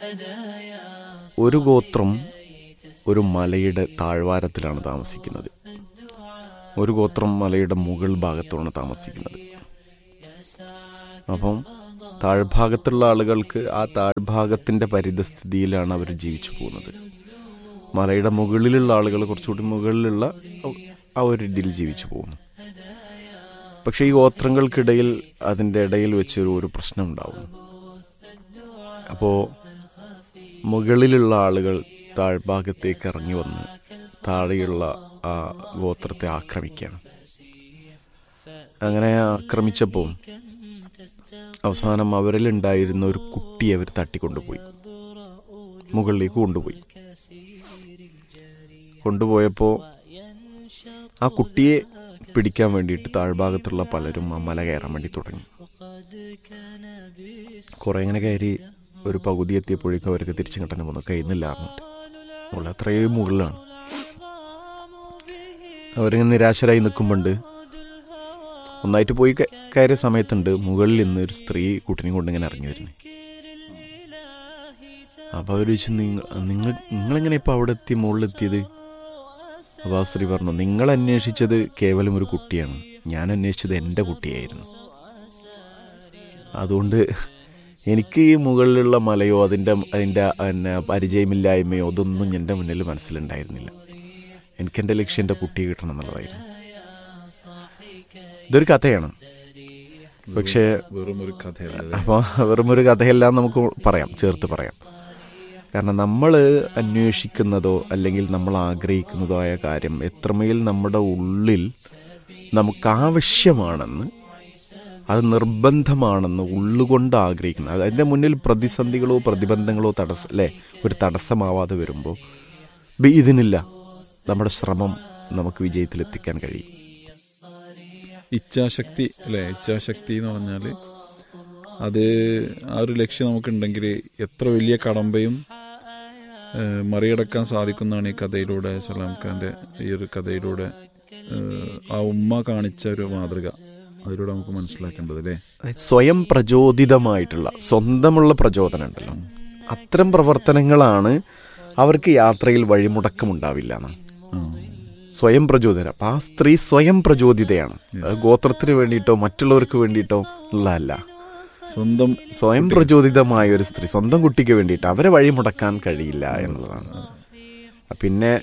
ഒരു ഗോത്രം ഒരു മലയുടെ താഴ്വാരത്തിലാണ് താമസിക്കുന്നത് ഒരു ഗോത്രം മലയുടെ മുകൾ ഭാഗത്താണ് താമസിക്കുന്നത് അപ്പം താഴ്ഭാഗത്തുള്ള ആളുകൾക്ക് ആ താഴ്ഭാഗത്തിന്റെ പരിതസ്ഥിതിയിലാണ് അവർ ജീവിച്ചു പോകുന്നത് മലയുടെ മുകളിലുള്ള ആളുകൾ കുറച്ചുകൂടി മുകളിലുള്ള ആ ഒരു രീതിയിൽ ജീവിച്ചു പോകുന്നു പക്ഷെ ഈ ഗോത്രങ്ങൾക്കിടയിൽ അതിൻ്റെ ഇടയിൽ വെച്ചൊരു ഒരു പ്രശ്നം ഉണ്ടാവുന്നു അപ്പോൾ മുകളിലുള്ള ആളുകൾ താഴ്ഭാഗത്തേക്ക് ഇറങ്ങി വന്ന് താഴെയുള്ള ആ ഗോത്രത്തെ ആക്രമിക്കുകയാണ് അങ്ങനെ ആക്രമിച്ചപ്പോൾ അവസാനം അവരിലുണ്ടായിരുന്ന ഒരു കുട്ടിയെ അവർ തട്ടിക്കൊണ്ടുപോയി മുകളിലേക്ക് കൊണ്ടുപോയി കൊണ്ടുപോയപ്പോൾ ആ കുട്ടിയെ പിടിക്കാൻ വേണ്ടിയിട്ട് താഴ്ഭാഗത്തുള്ള പലരും ആ മല കയറാൻ വേണ്ടി തുടങ്ങി കുറെ ഇങ്ങനെ കയറി ഒരു പകുതി എത്തിയപ്പോഴേക്കും അവർക്ക് തിരിച്ചു കിട്ടാൻ പോകുന്നു കഴിയുന്നില്ല എന്നിട്ട് മുകളിൽ അത്രയും മുകളിലാണ് അവരിങ്ങനെ നിരാശരായി നിൽക്കുമ്പോണ്ട് ഒന്നായിട്ട് പോയി ക- കയറിയ സമയത്തുണ്ട് മുകളിൽ നിന്ന് ഒരു സ്ത്രീ കുട്ടിനെയും കൊണ്ട് ഇങ്ങനെ ഇറങ്ങി വരുന്നത് അപ്പൊ അവർ ചോദിച്ചു നിങ്ങൾ നിങ്ങൾ നിങ്ങളെങ്ങനെ ഇപ്പൊ അവിടെ എത്തി മുകളിലെത്തിയത് അപ്പൊ ആ സ്ത്രീ പറഞ്ഞു നിങ്ങൾ അന്വേഷിച്ചത് കേവലം ഒരു കുട്ടിയാണ് ഞാൻ അന്വേഷിച്ചത് എൻ്റെ കുട്ടിയായിരുന്നു അതുകൊണ്ട് എനിക്ക് ഈ മുകളിലുള്ള മലയോ അതിൻ്റെ അതിൻ്റെ പിന്നെ പരിചയമില്ലായ്മയോ അതൊന്നും എൻ്റെ മുന്നിൽ മനസ്സിലുണ്ടായിരുന്നില്ല എനിക്ക് എൻ്റെ ലക്ഷ്യം എൻ്റെ കുട്ടിയെ കിട്ടണം എന്നുള്ളതായിരുന്നു ഇതൊരു കഥയാണ് പക്ഷേ വെറും ഒരു കഥയല്ല അപ്പോൾ വെറും ഒരു കഥയല്ല എന്ന് നമുക്ക് പറയാം ചേർത്ത് പറയാം കാരണം നമ്മൾ അന്വേഷിക്കുന്നതോ അല്ലെങ്കിൽ നമ്മൾ ആഗ്രഹിക്കുന്നതോ ആയ കാര്യം എത്രമേൽ നമ്മുടെ ഉള്ളിൽ നമുക്ക് ആവശ്യമാണെന്ന് അത് നിർബന്ധമാണെന്ന് ഉള്ളുകൊണ്ട് ആഗ്രഹിക്കുന്നത് അത് അതിൻ്റെ മുന്നിൽ പ്രതിസന്ധികളോ പ്രതിബന്ധങ്ങളോ തടസ്സം അല്ലേ ഒരു തടസ്സമാവാതെ വരുമ്പോൾ ഇതിനില്ല നമ്മുടെ ശ്രമം നമുക്ക് വിജയത്തിലെത്തിക്കാൻ കഴിയും ഇച്ഛാശക്തി അല്ലെ ഇച്ഛാശക്തി എന്ന് പറഞ്ഞാൽ അത് ആ ഒരു ലക്ഷ്യം നമുക്കുണ്ടെങ്കിൽ എത്ര വലിയ കടമ്പയും ഏഹ്, മറികടക്കാൻ സാധിക്കുന്നതാണ് ഈ കഥയിലൂടെ സലാം ഖാന്റെ ഈ ഒരു കഥയിലൂടെ ഏഹ്, ആ ഉമ്മ കാണിച്ച ഒരു മാതൃക അതിലൂടെ നമുക്ക് മനസ്സിലാക്കേണ്ടത് അല്ലേ സ്വയം പ്രചോദിതമായിട്ടുള്ള സ്വന്തമുള്ള പ്രചോദനം ഉണ്ടല്ലോ അത്തരം പ്രവർത്തനങ്ങളാണ് അവർക്ക് യാത്രയിൽ വഴിമുടക്കമുണ്ടാവില്ല എന്നാണ് സ്വയം പ്രചോദനം അപ്പൊ ആ സ്ത്രീ സ്വയം പ്രചോദിതയാണ് അത് ഗോത്രത്തിന് വേണ്ടിയിട്ടോ മറ്റുള്ളവർക്ക് വേണ്ടിയിട്ടോ ഉള്ളതല്ല സ്വന്തം സ്വയം പ്രചോദിതമായ ഒരു സ്ത്രീ സ്വന്തം കുട്ടിക്ക് വേണ്ടിയിട്ട് അവരെ വഴിമുടക്കാൻ കഴിയില്ല എന്നുള്ളതാണ് പിന്നെ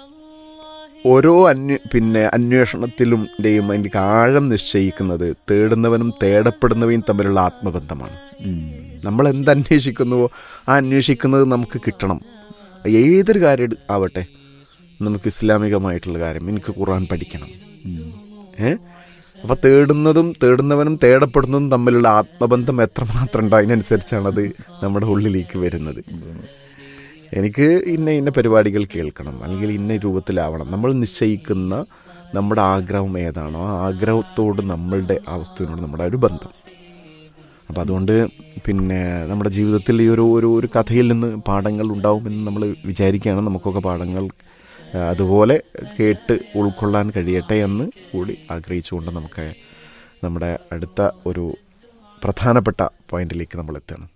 ഓരോ അന്വ പിന്നെ അന്വേഷണത്തിലും ന്റെയും അതിന്റെ ആഴം നിശ്ചയിക്കുന്നത് തേടുന്നവനും തേടപ്പെടുന്നവയും തമ്മിലുള്ള ആത്മബന്ധമാണ് നമ്മൾ എന്ത് അന്വേഷിക്കുന്നുവോ ആ അന്വേഷിക്കുന്നത് നമുക്ക് കിട്ടണം ഏതൊരു കാര്യം എടു- ആവട്ടെ നമുക്ക് ഇസ്ലാമികമായിട്ടുള്ള കാര്യം എനിക്ക് ഖുർആൻ പഠിക്കണം ഏ അപ്പൊ തേടുന്നതും തേടുന്നവനും തേടപ്പെടുന്നതും തമ്മിലുള്ള ആത്മബന്ധം എത്രമാത്രം ഉണ്ടോ അതിനനുസരിച്ചാണ് അത് നമ്മുടെ ഉള്ളിലേക്ക് വരുന്നത് എനിക്ക് ഇന്ന ഇന്ന പരിപാടികൾ കേൾക്കണം അല്ലെങ്കിൽ ഇന്ന രൂപത്തിലാവണം നമ്മൾ നിശ്ചയിക്കുന്ന നമ്മുടെ ആഗ്രഹം ഏതാണോ ആ ആഗ്രഹത്തോട് നമ്മളുടെ അവസ്ഥയോട് നമ്മുടെ ഒരു ബന്ധം അപ്പം അതുകൊണ്ട് പിന്നെ നമ്മുടെ ജീവിതത്തിൽ ഈ ഒരു ഒരു ഒരു കഥയിൽ നിന്ന് പാഠങ്ങൾ ഉണ്ടാവുമെന്ന് നമ്മൾ വിചാരിക്കുകയാണ് നമുക്കൊക്കെ പാഠങ്ങൾ ആ, അതുപോലെ കേട്ട് ഉൾക്കൊള്ളാൻ കഴിയട്ടെ എന്ന് കൂടി ആഗ്രഹിച്ചുകൊണ്ട് നമുക്ക് നമ്മുടെ അടുത്ത ഒരു പ്രധാനപ്പെട്ട പോയിന്റിലേക്ക് നമ്മൾ എത്തുകയാണ്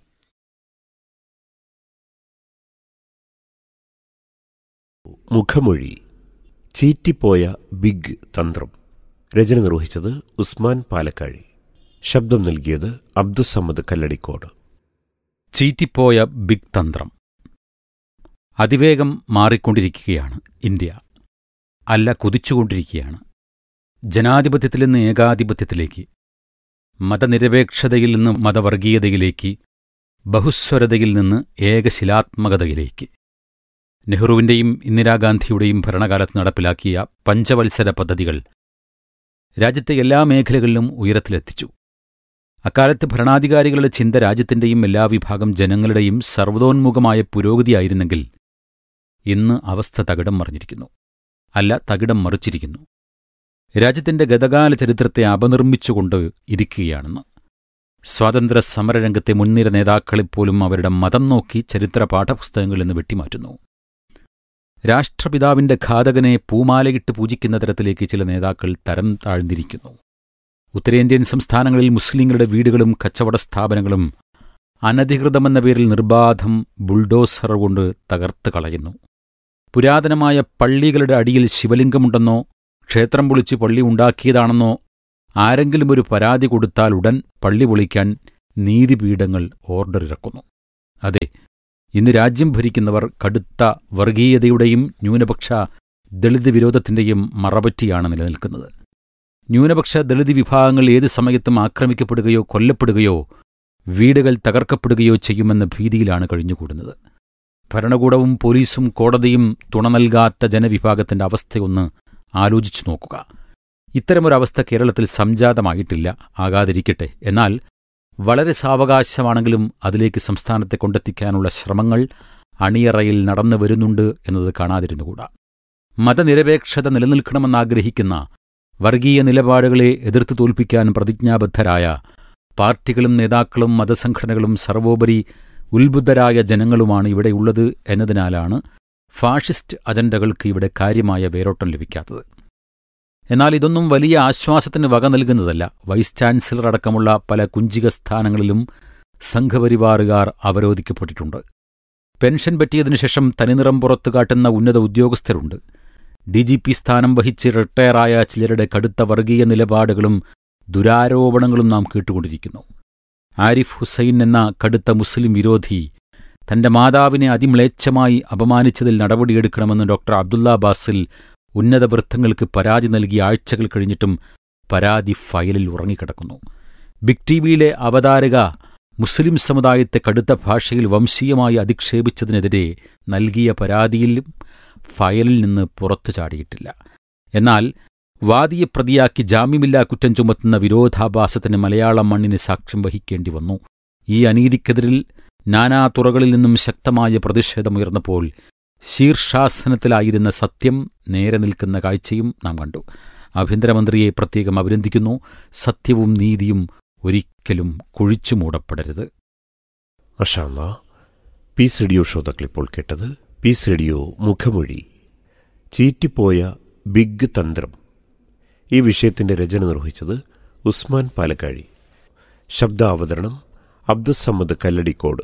മുഖമൊഴി ചീറ്റിപ്പോയ ബിഗ് തന്ത്രം രചന നിർവഹിച്ചത് ഉസ്മാൻ പാലക്കാഴി ശബ്ദം നൽകിയത് അബ്ദുസമ്മദ് കല്ലടിക്കോട് ചീറ്റിപ്പോയ ബിഗ് തന്ത്രം അതിവേഗം മാറിക്കൊണ്ടിരിക്കുകയാണ് ഇന്ത്യ അല്ല കുതിച്ചുകൊണ്ടിരിക്കുകയാണ് ജനാധിപത്യത്തിൽ നിന്ന് ഏകാധിപത്യത്തിലേക്ക് മതനിരപേക്ഷതയിൽ നിന്ന് മതവർഗീയതയിലേക്ക് ബഹുസ്വരതയിൽ നിന്ന് ഏകശിലാത്മകതയിലേക്ക് നെഹ്റുവിന്റെയും ഇന്ദിരാഗാന്ധിയുടെയും ഭരണകാലത്ത് നടപ്പിലാക്കിയ പഞ്ചവത്സര പദ്ധതികൾ രാജ്യത്തെ എല്ലാ മേഖലകളിലും ഉയരത്തിലെത്തിച്ചു അക്കാലത്ത് ഭരണാധികാരികളുടെ ചിന്ത രാജ്യത്തിന്റെയും എല്ലാ വിഭാഗം ജനങ്ങളുടെയും സർവ്വതോന്മുഖമായ പുരോഗതിയായിരുന്നെങ്കിൽ ഇന്ന് അവസ്ഥ തകിടം മറിഞ്ഞിരിക്കുന്നു അല്ല തകിടം മറിച്ചിരിക്കുന്നു രാജ്യത്തിന്റെ ഗതകാല ചരിത്രത്തെ അപനിർമ്മിച്ചുകൊണ്ട് ഇരിക്കുകയാണെന്ന് സ്വാതന്ത്ര്യ സമരരംഗത്തെ മുൻനിര നേതാക്കളെപ്പോലും അവരുടെ മതം നോക്കി ചരിത്ര പാഠപുസ്തകങ്ങളിൽ നിന്ന് വെട്ടിമാറ്റുന്നു രാഷ്ട്രപിതാവിന്റെ ഘാതകനെ പൂമാലയിട്ട് പൂജിക്കുന്ന തരത്തിലേക്ക് ചില നേതാക്കൾ തരം താഴ്ന്നിരിക്കുന്നു ഉത്തരേന്ത്യൻ സംസ്ഥാനങ്ങളിൽ മുസ്ലിങ്ങളുടെ വീടുകളും കച്ചവട സ്ഥാപനങ്ങളും അനധികൃതമെന്ന പേരിൽ നിർബാധം ബുൾഡോസർ കൊണ്ട് തകർത്ത് കളയുന്നു പുരാതനമായ പള്ളികളുടെ അടിയിൽ ശിവലിംഗമുണ്ടെന്നോ ക്ഷേത്രം പൊളിച്ച് പള്ളി ഉണ്ടാക്കിയതാണെന്നോ ആരെങ്കിലും ഒരു പരാതി കൊടുത്താൽ ഉടൻ പള്ളി പൊളിക്കാൻ നീതിപീഠങ്ങൾ ഓർഡർ ഇറക്കുന്നു അതെ ഇന്ന് രാജ്യം ഭരിക്കുന്നവർ കടുത്ത വർഗീയതയുടെയും ന്യൂനപക്ഷ ദളിത് വിരോധത്തിന്റെയും മറപറ്റിയാണ് നിലനിൽക്കുന്നത് ന്യൂനപക്ഷ ദളിത് വിഭാഗങ്ങൾ ഏത് സമയത്തും ആക്രമിക്കപ്പെടുകയോ കൊല്ലപ്പെടുകയോ വീടുകൾ തകർക്കപ്പെടുകയോ ചെയ്യുമെന്ന ഭീതിയിലാണ് കഴിഞ്ഞുകൂടുന്നത് ഭരണകൂടവും പോലീസും കോടതിയും തുണ നൽകാത്ത ജനവിഭാഗത്തിന്റെ അവസ്ഥയൊന്ന് ആലോചിച്ചു നോക്കുക ഇത്തരമൊരവസ്ഥ കേരളത്തിൽ സംജാതമായിട്ടില്ല ആകാതിരിക്കട്ടെ എന്നാൽ വളരെ സാവകാശമാണെങ്കിലും അതിലേക്ക് സംസ്ഥാനത്തെ കൊണ്ടെത്തിക്കാനുള്ള ശ്രമങ്ങൾ അണിയറയിൽ നടന്നു വരുന്നുണ്ട് എന്നത് കാണാതിരുന്നുകൂടാ മതനിരപേക്ഷത നിലനിൽക്കണമെന്നാഗ്രഹിക്കുന്ന വർഗീയ നിലപാടുകളെ എതിർത്തു തോൽപ്പിക്കാൻ പ്രതിജ്ഞാബദ്ധരായ പാർട്ടികളും നേതാക്കളും മതസംഘടനകളും സർവോപരി ഉത്ബുദ്ധരായ ജനങ്ങളുമാണ് ഇവിടെയുള്ളത് എന്നതിനാലാണ് ഫാഷിസ്റ്റ് അജണ്ടകൾക്ക് ഇവിടെ കാര്യമായ വേരോട്ടം ലഭിക്കാത്തത് എന്നാൽ ഇതൊന്നും വലിയ ആശ്വാസത്തിന് വക നൽകുന്നതല്ല വൈസ് ചാൻസലർ അടക്കമുള്ള പല കുഞ്ചിക സ്ഥാനങ്ങളിലും സംഘപരിവാറുകാർ അവരോധിക്കപ്പെട്ടിട്ടുണ്ട് പെൻഷൻ പറ്റിയതിനുശേഷം തനിനിറം പുറത്തു കാട്ടുന്ന ഉന്നത ഉദ്യോഗസ്ഥരുണ്ട് ഡി ജി പി സ്ഥാനം വഹിച്ച് റിട്ടയറായ ചിലരുടെ കടുത്ത വർഗീയ നിലപാടുകളും ദുരാരോപണങ്ങളും നാം കേട്ടുകൊണ്ടിരിക്കുന്നു ആരിഫ് ഹുസൈൻ എന്ന കടുത്ത മുസ്ലിം വിരോധി തന്റെ മാതാവിനെ അതിമ്ലേച്ഛമായി അപമാനിച്ചതിൽ നടപടിയെടുക്കണമെന്ന് ഡോക്ടർ അബ്ദുള്ള ബാസിൽ ഉന്നത വൃത്തങ്ങൾക്ക് പരാതി നൽകിയ ആഴ്ചകൾ കഴിഞ്ഞിട്ടും പരാതി ഫയലിൽ ഉറങ്ങിക്കിടക്കുന്നു ബിഗ് ടിവിയിലെ അവതാരക മുസ്ലിം സമുദായത്തെ കടുത്ത ഭാഷയിൽ വംശീയമായി അധിക്ഷേപിച്ചതിനെതിരെ നൽകിയ പരാതിയിലും ഫയലിൽ നിന്ന് പുറത്തു ചാടിയിട്ടില്ല എന്നാൽ വാദിയെ പ്രതിയാക്കി ജാമ്യമില്ലാ കുറ്റം ചുമത്തുന്ന വിരോധാഭാസത്തിന് മലയാളം മണ്ണിന് സാക്ഷ്യം വഹിക്കേണ്ടി വന്നു ഈ അനീതിക്കെതിരിൽ നാനാ തുറകളിൽ നിന്നും ശക്തമായ പ്രതിഷേധമുയർന്നപ്പോൾ ശീർഷാസനത്തിലായിരുന്ന സത്യം നേരെ നിൽക്കുന്ന കാഴ്ചയും നാം കണ്ടു ആഭ്യന്തരമന്ത്രിയെ പ്രത്യേകം അഭിനന്ദിക്കുന്നു സത്യവും നീതിയും ഒരിക്കലും കുഴിച്ചു മൂടപ്പെടരുത് മഷാല്ല പീസ് റേഡിയോ ശ്രോതാക്കൾ ഇപ്പോൾ കേട്ടത് പീസ് റേഡിയോ മുഖമൊഴി ചീറ്റിപ്പോയ ബിഗ് തന്ത്രം ഈ വിഷയത്തിന്റെ രചന നിർവഹിച്ചത് ഉസ്മാൻ പാലക്കാഴി ശബ്ദാവതരണം അബ്ദുസമ്മദ് കല്ലടിക്കോട്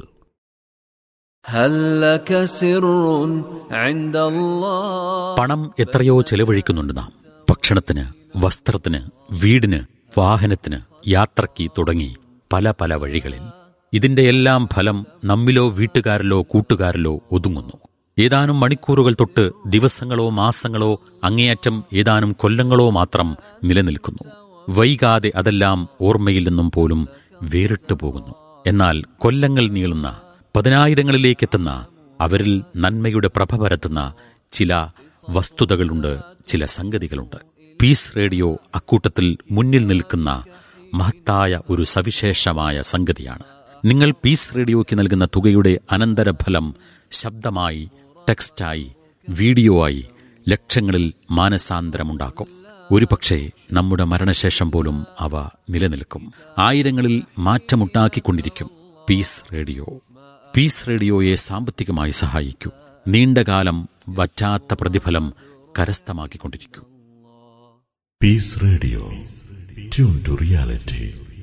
هل لك سر عند الله പണം എത്രയോ ചെലവഴിക്കുന്നുണ്ട് നാം ഭക്ഷണത്തിന് വസ്ത്രത്തിന് വീടിന് വാഹനത്തിന് യാത്രയ്ക്ക് തുടങ്ങി പല പല വഴികളിൽ ഇതിന്റെ എല്ലാം ഫലം നമ്മിലോ വീട്ടുകാരിലോ കൂട്ടുകാരിലോ ഒതുങ്ങുന്നു ഏതാനും മണിക്കൂറുകൾ തൊട്ട് ദിവസങ്ങളോ മാസങ്ങളോ അങ്ങേയറ്റം ഏതാനും കൊല്ലങ്ങളോ മാത്രം നിലനിൽക്കുന്നു വൈകാതെ അതെല്ലാം ഓർമ്മയിൽ നിന്നും പോലും വേറിട്ടു പോകുന്നു എന്നാൽ കൊല്ലങ്ങൾ നീളുന്ന പതിനായിരങ്ങളിലേക്കെത്തുന്ന അവരിൽ നന്മയുടെ പ്രഭ പരത്തുന്ന ചില വസ്തുതകളുണ്ട് ചില സംഗതികളുണ്ട് പീസ് റേഡിയോ അക്കൂട്ടത്തിൽ മുന്നിൽ നിൽക്കുന്ന മഹത്തായ ഒരു സവിശേഷമായ സംഗതിയാണ് നിങ്ങൾ പീസ് റേഡിയോയ്ക്ക് നൽകുന്ന തുകയുടെ അനന്തരഫലം ശബ്ദമായി ടെക്സ്റ്റായി വീഡിയോ ആയി ലക്ഷങ്ങളിൽ മാനസാന്തരമുണ്ടാക്കും ഒരുപക്ഷെ നമ്മുടെ മരണശേഷം പോലും അവ നിലനിൽക്കും ആയിരങ്ങളിൽ മാറ്റമുണ്ടാക്കിക്കൊണ്ടിരിക്കും പീസ് റേഡിയോ പീസ് റേഡിയോയെ സാമ്പത്തികമായി സഹായിക്കൂ നീണ്ടകാലം വറ്റാത്ത പ്രതിഫലം കരസ്ഥമാക്കിക്കൊണ്ടിരിക്കൂ Peace Radio. Tune to reality.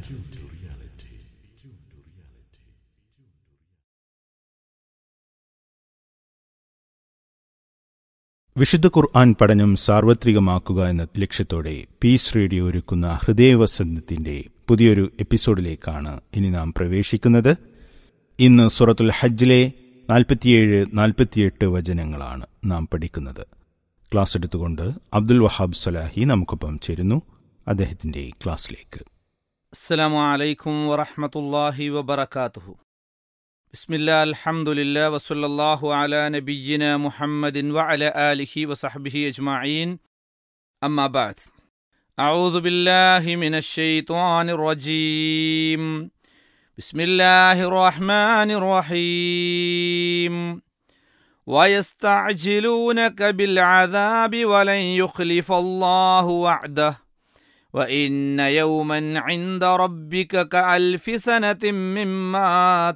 വിശുദ്ധ ഖുർആൻ പഠനം സാർവത്രികമാക്കുക എന്ന ലക്ഷ്യത്തോടെ പീസ് റേഡിയോ ഒരുക്കുന്ന ഹൃദയവസന്തത്തിന്റെ പുതിയൊരു എപ്പിസോഡിലേക്കാണ് ഇനി നാം പ്രവേശിക്കുന്നത് ഇന്ന് സൂറത്തുൽ ഹജ്ജിലെ നാൽപ്പത്തിയേഴ് നാൽപ്പത്തിയെട്ട് വചനങ്ങളാണ് നാം പഠിക്കുന്നത് ക്ലാസ് എടുത്തുകൊണ്ട് അബ്ദുൽ വഹാബ് സലാഹി നമുക്കൊപ്പം ചേരുന്നു അദ്ദേഹത്തിന്റെ ക്ലാസ്സിലേക്ക് السلام عليكم ورحمة الله وبركاته بسم الله الحمد لله وصلى الله على نبينا محمد وعلى آله وصحبه أجمعين أما بعد أعوذ بالله من الشيطان الرجيم بسم الله الرحمن الرحيم ويستعجلونك بالعذاب ولن يخلف الله وعده وإن يوما عند ربك كألف سنة مما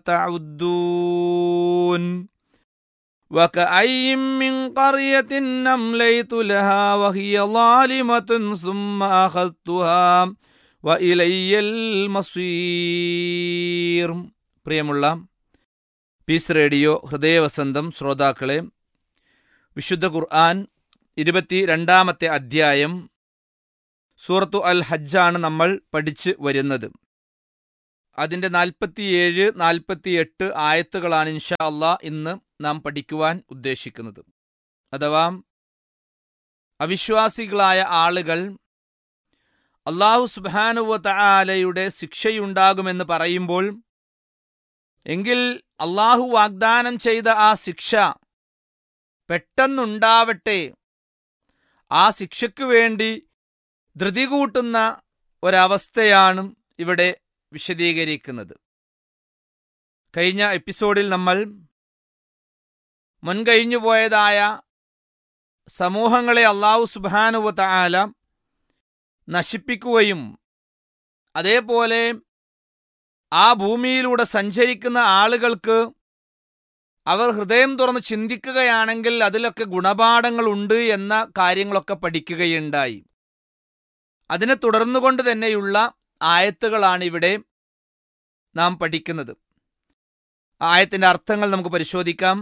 تعدون وكأي من قرية أمليت لها وهي ظالمة ثم أخذتها وإلي المصير പ്രിയമുള്ള പീസ് റേഡിയോ ഹൃദയവസന്തം ശ്രോതാക്കളെ വിശുദ്ധ ഖുർആൻ ഇരുപത്തി രണ്ടാമത്തെ അധ്യായം സൂറത്തു അൽ ഹജ്ജാണ് നമ്മൾ പഠിച്ച് വരുന്നത് അതിൻ്റെ നാൽപ്പത്തിയേഴ് നാൽപ്പത്തിയെട്ട് ആയത്തുകളാണ് ഇൻഷാ അള്ളാ ഇന്ന് നാം പഠിക്കുവാൻ ഉദ്ദേശിക്കുന്നത് അഥവാ അവിശ്വാസികളായ ആളുകൾ അള്ളാഹു സുബാനുവ ആലയുടെ ശിക്ഷയുണ്ടാകുമെന്ന് പറയുമ്പോൾ എങ്കിൽ അള്ളാഹു വാഗ്ദാനം ചെയ്ത ആ ശിക്ഷ പെട്ടെന്നുണ്ടാവട്ടെ ആ ശിക്ഷയ്ക്ക് വേണ്ടി ധൃതി കൂട്ടുന്ന ഒരവസ്ഥയാണ് ഇവിടെ വിശദീകരിക്കുന്നത് കഴിഞ്ഞ എപ്പിസോഡിൽ നമ്മൾ മുൻകഴിഞ്ഞു പോയതായ സമൂഹങ്ങളെ അള്ളാഹു സുബാനുവ ആല നശിപ്പിക്കുകയും അതേപോലെ ആ ഭൂമിയിലൂടെ സഞ്ചരിക്കുന്ന ആളുകൾക്ക് അവർ ഹൃദയം തുറന്ന് ചിന്തിക്കുകയാണെങ്കിൽ അതിലൊക്കെ ഗുണപാഠങ്ങളുണ്ട് എന്ന കാര്യങ്ങളൊക്കെ പഠിക്കുകയുണ്ടായി അതിനെ തുടർന്നുകൊണ്ട് തന്നെയുള്ള ആയത്തുകളാണ് ഇവിടെ നാം പഠിക്കുന്നത് ആയത്തിന്റെ അർത്ഥങ്ങൾ നമുക്ക് പരിശോധിക്കാം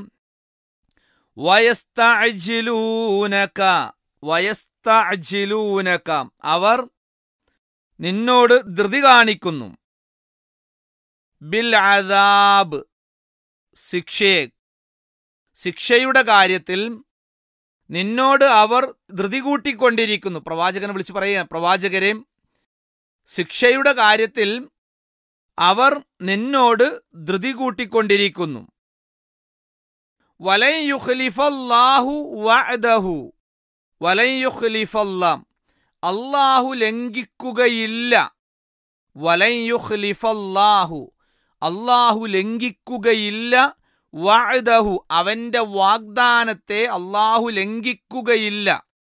വയസ്തഅജിലൂനക വയസ്തഅജിലൂനക അവർ നിന്നോട് ധൃതി കാണിക്കുന്നു ബിൽ അദാബ് ശിക്ഷയെ ശിക്ഷയുടെ കാര്യത്തിൽ നിന്നോട് അവർ ധൃതി കൂട്ടിക്കൊണ്ടിരിക്കുന്നു പ്രവാചകനെ വിളിച്ച് പറയുക പ്രവാചകരെ ശിക്ഷയുടെ കാര്യത്തിൽ അവർ നിന്നോട് ധൃതി കൂട്ടിക്കൊണ്ടിരിക്കുന്നു വലൻ യുഖ്ലിഫല്ലാഹു വഅദഹു വലൻ യുഖ്ലിഫല്ലാം അള്ളാഹു ലംഘിക്കുകയില്ല വലൻ യുഖ്ലിഫല്ലാഹു അള്ളാഹു ലംഘിക്കുകയില്ല വഅദഹു അവന്റെ വാഗ്ദാനത്തെ അള്ളാഹു ലംഘിക്കുകയില്ല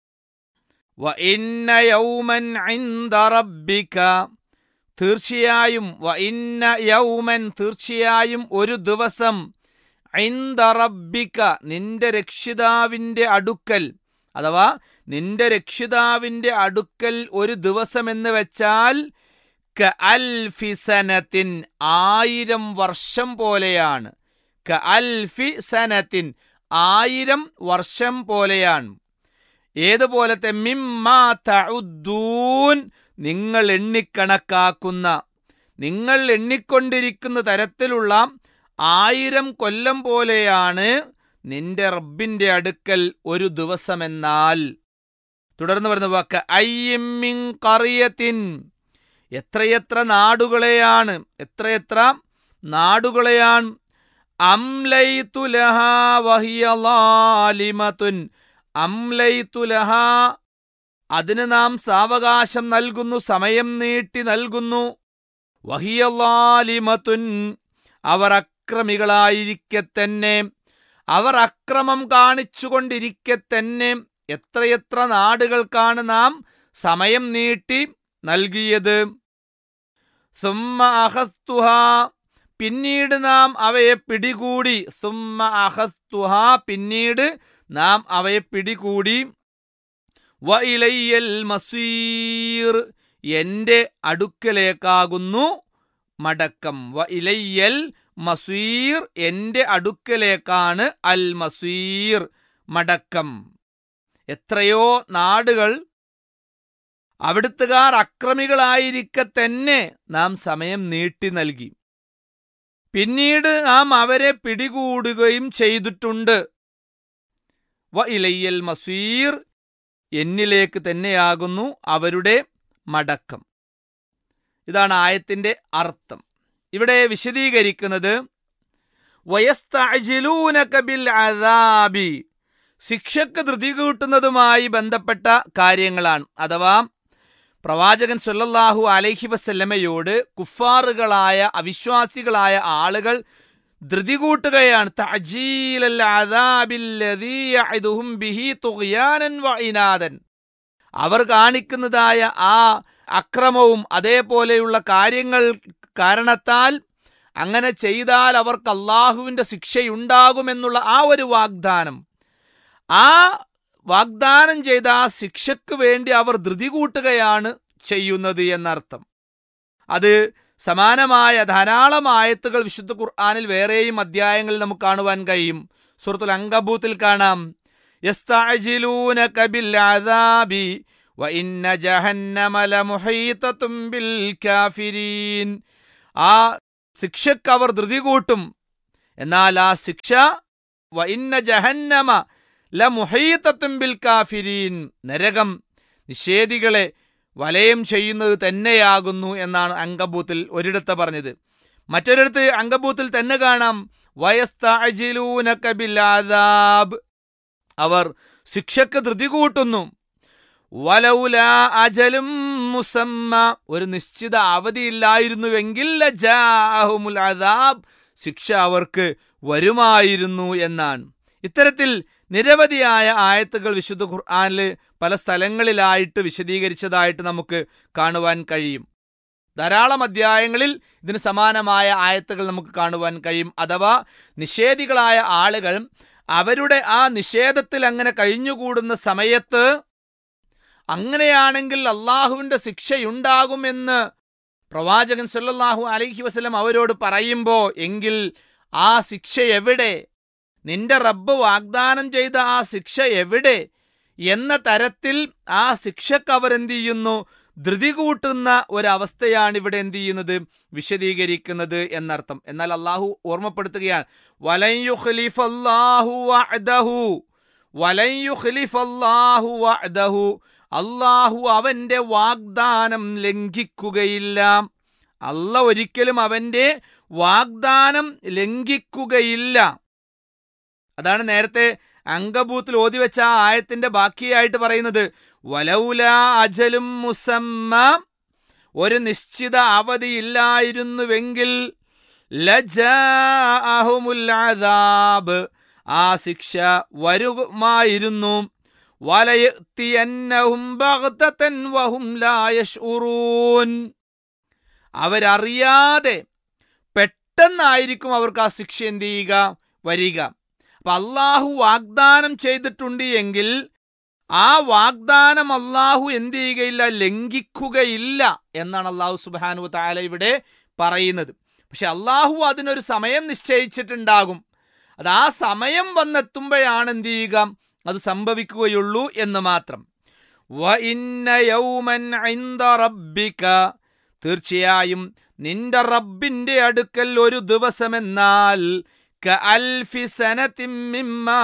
വ ഇന്ന യൗമൻ ഇൻദ റബ്ബിക തീർച്ചയായും വ ഇന്ന യൗമൻ തീർച്ചയായും ഒരു ദിവസം ഐന്ദ റബ്ബിക നിന്റെ രക്ഷിതാവിന്റെ അടുക്കൽ അഥവാ നിന്റെ രക്ഷിതാവിന്റെ അടുക്കൽ ഒരു ദിവസം എന്ന് വെച്ചാൽ ക അൽഫി സനത്തിൻ ആയിരം വർഷം പോലെയാണ് ക അൽഫി സനത്തിൻ ആയിരം വർഷം പോലെയാണ് ഏതുപോലത്തെ മിമ്മാ തഉദ്ദൂൻ നിങ്ങൾ എണ്ണിക്കണക്കാക്കുന്ന നിങ്ങൾ എണ്ണിക്കൊണ്ടിരിക്കുന്ന തരത്തിലുള്ള ആയിരം കൊല്ലം പോലെയാണ് നിന്റെ റബ്ബിന്റെ അടുക്കൽ ഒരു ദിവസമെന്നാൽ തുടർന്ന് വരുന്ന വാക്ക് അയ്യമ്മിൻ കറിയത്തിൻ എത്രയെത്ര നാടുകളെയാണ് എത്രയെത്ര നാടുകളെയാണ് അംലൈതുലഹ വഹിയലാലിമത്തുൻ അംലൈതുലഹ അതിന് നാം സാവകാശം നൽകുന്നു സമയം നീട്ടി നൽകുന്നു വഹിയലാലിമത്തുൻ അവർ അക്രമികളായിരിക്കെ തന്നെ അവർ അക്രമം കാണിച്ചുകൊണ്ടിരിക്കെ തന്നെ എത്രയെത്ര നാടുകൾക്കാണ് നാം സമയം നീട്ടി നൽകിയത് സുമ്മ അഹസ്തുഹ പിന്നീട് നാം അവയെ പിടികൂടി സുമ്മ അഹസ്തുഹ പിന്നീട് നാം അവയെ പിടികൂടി വ ഇലയ്യൽ മസീർ എന്റെ അടുക്കലേക്കാകുന്നു മടക്കം വ ഇലയ്യൽ മസീർ എന്റെ അടുക്കലേക്കാണ് അൽ മസീർ മടക്കം എത്രയോ നാടുകൾ അവിടുത്തുകാർ അക്രമികളായിരിക്കെ തന്നെ നാം സമയം നീട്ടി നൽകി പിന്നീട് നാം അവരെ പിടികൂടുകയും ചെയ്തിട്ടുണ്ട് വ ഇലയ്യൽ മസീർ എന്നിലേക്ക് തന്നെയാകുന്നു അവരുടെ മടക്കം ഇതാണ് ആയത്തിന്റെ അർത്ഥം ഇവിടെ വിശദീകരിക്കുന്നത് വയസ്തഅജിലൂനക ബിൽ അദാബി ശിക്ഷക്ക് ധൃതി കൂട്ടുന്നതുമായി ബന്ധപ്പെട്ട കാര്യങ്ങളാണ് അഥവാ പ്രവാചകൻ സല്ലല്ലാഹു അലൈഹി വസല്ലമയോട് കുഫാറുകളായ അവിശ്വാസികളായ ആളുകൾ ധൃതി കൂട്ടുകയാണ് തഅജീലൽ അദാബില്ലദീ യഅദുഹും ബിഹി തുഗ്യാനൻ വഇനാദൻ അവർ കാണിക്കുന്നതായ ആ അക്രമവും അതേപോലെയുള്ള കാര്യങ്ങൾ കാരണത്താൽ അങ്ങനെ ചെയ്താൽ അവർക്ക് അള്ളാഹുവിന്റെ ശിക്ഷയുണ്ടാകുമെന്നുള്ള ആ ഒരു വാഗ്ദാനം ആ വാഗ്ദാനം ചെയ്ത ആ ശിക്ഷയ്ക്ക് വേണ്ടി അവർ ധൃതി കൂട്ടുകയാണ് ചെയ്യുന്നത് എന്നർത്ഥം അത് സമാനമായ ധാരാളം ആയത്തുകൾ വിശുദ്ധ ഖുർആാനിൽ വേറെയും അധ്യായങ്ങളിൽ നമുക്ക് കാണുവാൻ കഴിയും സൂറത്തുൽ അങ്കബൂത്തിൽ കാണാം യസ്തഅജിലൂനക ബിൽഅദാബി വഇന്ന ജഹന്നമ ലമുഹീതത്തും ബിൽ കാഫിരീൻ ആ ശിക്ഷക്ക് അവർ ധൃതി കൂട്ടും എന്നാൽ ആ ശിക്ഷ വഇന്ന ജഹന്നമ ലമുഹീതത്തും ബിൽ കാഫിരീൻ നരകം നിഷേധികളെ വലയം ചെയ്യുന്നത് തന്നെയാകുന്നു എന്നാണ് അങ്കബൂത്തിൽ ഒരിടത്ത് പറഞ്ഞത് മറ്റൊരിടത്ത് അങ്കബൂത്തിൽ തന്നെ കാണാം വയസ്തഅജിലൂനക ബിൽ അദാബ് അവർ ശിക്ഷക്ക് ധൃതി കൂട്ടുന്നു വലൗല അജലും മുസമ്മ ഒരു നിശ്ചിത അവധിയില്ലായിരുന്നുവെങ്കിൽ ലജാഅഹുമുൽ അദാബ് ശിക്ഷ അവർക്ക് വരുമായിരുന്നു എന്നാണ് ഇത്തരത്തിൽ നിരവധിയായ ആയത്തുകൾ വിശുദ്ധ ഖുർആനിൽ പല സ്ഥലങ്ങളിലായിട്ട് വിശദീകരിച്ചതായിട്ട് നമുക്ക് കാണുവാൻ കഴിയും ധാരാളം അധ്യായങ്ങളിൽ ഇതിന് സമാനമായ ആയത്തുകൾ നമുക്ക് കാണുവാൻ കഴിയും അഥവാ നിഷേധികളായ ആളുകൾ അവരുടെ ആ നിഷേധത്തിൽ അങ്ങനെ കഴിഞ്ഞുകൂടുന്ന സമയത്ത് അങ്ങനെയാണെങ്കിൽ അള്ളാഹുവിന്റെ ശിക്ഷയുണ്ടാകുമെന്ന് പ്രവാചകൻ സല്ലല്ലാഹു അലൈഹി വസല്ലം അവരോട് പറയുമ്പോ എങ്കിൽ ആ ശിക്ഷ എവിടെ നിന്റെ റബ്ബ് വാഗ്ദാനം ചെയ്ത ആ ശിക്ഷ എവിടെ എന്ന തരത്തിൽ ആ ശിക്ഷക്ക് അവർ എന്ത് ചെയ്യുന്നു ധൃതി കൂട്ടുന്ന ഒരവസ്ഥയാണ് ഇവിടെ എന്ത് ചെയ്യുന്നത് വിശദീകരിക്കുന്നത് എന്നർത്ഥം എന്നാൽ അള്ളാഹു ഓർമ്മപ്പെടുത്തുകയാണ് വലൻ യുഖ്ലിഫല്ലാഹു വഅദഹു വലൻ യുഖ്ലിഫല്ലാഹു വഅദഹു അള്ളാഹു അവന്റെ വാഗ്ദാനം ലംഘിക്കുകയില്ല അല്ല ഒരിക്കലും അവന്റെ വാഗ്ദാനം ലംഘിക്കുകയില്ല അതാണ് നേരത്തെ അങ്കബൂത്തിൽ ഓതിവെച്ച ആ ആയത്തിന്റെ ബാക്കിയായിട്ട് പറയുന്നത് വലൗല അജലും മുസമ്മ ഒരു നിശ്ചിത അവധി ഇല്ലായിരുന്നുവെങ്കിൽ ലജാഅഹുമുൽ അദാബ് ആ ശിക്ഷ വരുമായിരുന്നു വലയത്തിയന്നഹും ബഗ്തതൻ വഹും ലാ യശ്ഉറൂൻ അവരറിയാതെ പെട്ടെന്നായിരിക്കും അവർക്ക് ആ ശിക്ഷ എന്ത് ചെയ്യുക വരിക അപ്പൊ അള്ളാഹു വാഗ്ദാനം ചെയ്തിട്ടുണ്ട് എങ്കിൽ ആ വാഗ്ദാനം അള്ളാഹു എന്ത് ചെയ്യുകയില്ല ലംഘിക്കുകയില്ല എന്നാണ് അള്ളാഹു സുബാനു താല ഇവിടെ പറയുന്നത് പക്ഷെ അള്ളാഹു അതിനൊരു സമയം നിശ്ചയിച്ചിട്ടുണ്ടാകും അത് ആ സമയം വന്നെത്തുമ്പോഴാണ് എന്ത് ചെയ്യുക അത് സംഭവിക്കുകയുള്ളൂ എന്ന് മാത്രം വ ഇന്ന യൗമൻ ഇൻദ റബ്ബിക തീർച്ചയായും നിന്റെ റബ്ബിന്റെ അടുക്കൽ ഒരു ദിവസമെന്നാൽ കഅൽഫി സനത്തിൻ മിമ്മാ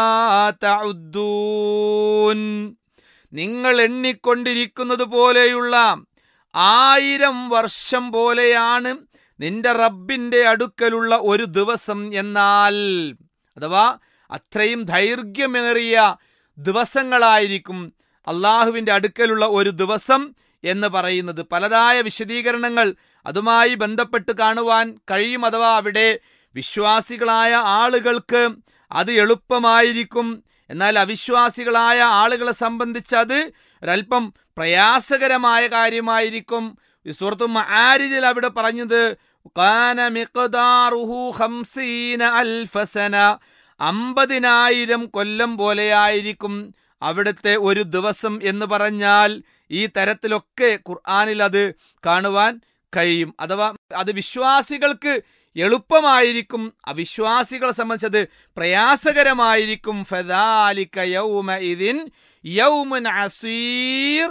തഉദ്ദൂൻ നിങ്ങൾ എണ്ണിക്കൊണ്ടിരിക്കുന്നത് പോലെയുള്ള ആയിരം വർഷം പോലെയാണ് നിന്റെ റബ്ബിന്റെ അടുക്കലുള്ള ഒരു ദിവസം എന്നാൽ അഥവാ അത്രയും ദൈർഘ്യമേറിയ ദിവസങ്ങളായിരിക്കും അള്ളാഹുവിന്റെ അടുക്കലുള്ള ഒരു ദിവസം എന്ന് പറയുന്നത് പലതായ വിശദീകരണങ്ങൾ അതുമായി ബന്ധപ്പെട്ട് കാണുവാൻ കഴിയും അഥവാ അവിടെ വിശ്വാസികളായ ആളുകൾക്ക് അത് എളുപ്പമായിരിക്കും എന്നാൽ അവിശ്വാസികളായ ആളുകളെ സംബന്ധിച്ച് അത് ഒരല്പം പ്രയാസകരമായ കാര്യമായിരിക്കും സുഹൃത്തു ആരിജിൽ അവിടെ പറഞ്ഞത് കാന മിഖ്ദാറുഹു ഖംസീന അൽഫസന അമ്പതിനായിരം കൊല്ലം പോലെയായിരിക്കും അവിടുത്തെ ഒരു ദിവസം എന്ന് പറഞ്ഞാൽ ഈ തരത്തിലൊക്കെ ഖുർആാനിൽ അത് കാണുവാൻ കഴിയും അഥവാ അത് വിശ്വാസികൾക്ക് എളുപ്പമായിരിക്കും അവിശ്വാസികളെ സംബന്ധിച്ചത് പ്രയാസകരമായിരിക്കും ഫദാലിക യൗമ ഇതിൻ യൗമുൻ അസീർ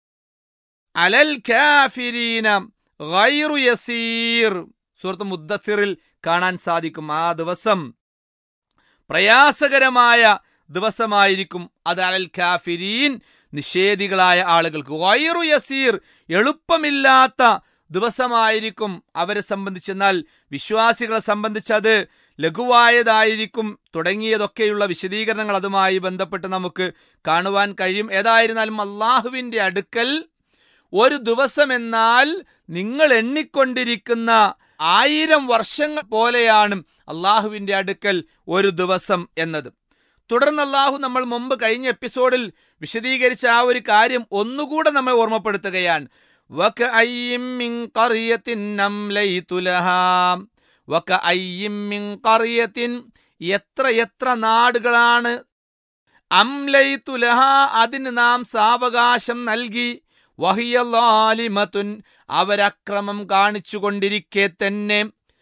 അലൽ കാഫിരീന ഗൈറു യസീർ സൂറത്ത് മുദ്ദസിറിൽ കാണാൻ സാധിക്കും ആ ദിവസം പ്രയാസകരമായ ദിവസമായിരിക്കും അത് അലൽ കാഫിരീൻ നിഷേധികളായ ആളുകൾക്ക് ഗൈറു യസീർ എളുപ്പമില്ലാത്ത ദിവസമായിരിക്കും അവരെ സംബന്ധിച്ചെന്നാൽ വിശ്വാസികളെ സംബന്ധിച്ച് അത് ലഘുവായതായിരിക്കും തുടങ്ങിയതൊക്കെയുള്ള വിശദീകരണങ്ങൾ അതുമായി ബന്ധപ്പെട്ട് നമുക്ക് കാണുവാൻ കഴിയും ഏതായിരുന്നാലും അള്ളാഹുവിൻ്റെ അടുക്കൽ ഒരു ദിവസം എന്നാൽ നിങ്ങൾ എണ്ണിക്കൊണ്ടിരിക്കുന്ന ആയിരം വർഷങ്ങൾ പോലെയാണ് അള്ളാഹുവിൻ്റെ അടുക്കൽ ഒരു ദിവസം എന്നത് തുടർന്ന് അള്ളാഹു നമ്മൾ മുമ്പ് കഴിഞ്ഞ എപ്പിസോഡിൽ വിശദീകരിച്ച ആ ഒരു കാര്യം ഒന്നുകൂടെ നമ്മൾ ഓർമ്മപ്പെടുത്തുകയാണ് وكأين من قرية أمليت لها وكأين من قرية എത്ര എത്ര നാടുകളാണ് അംലൈതുലഹ അതിന് നാം സാവകാശം നൽകി വഹിയലാലിമത്തുൻ അവരക്രമം കാണിച്ചുകൊണ്ടിരിക്കെ തന്നെ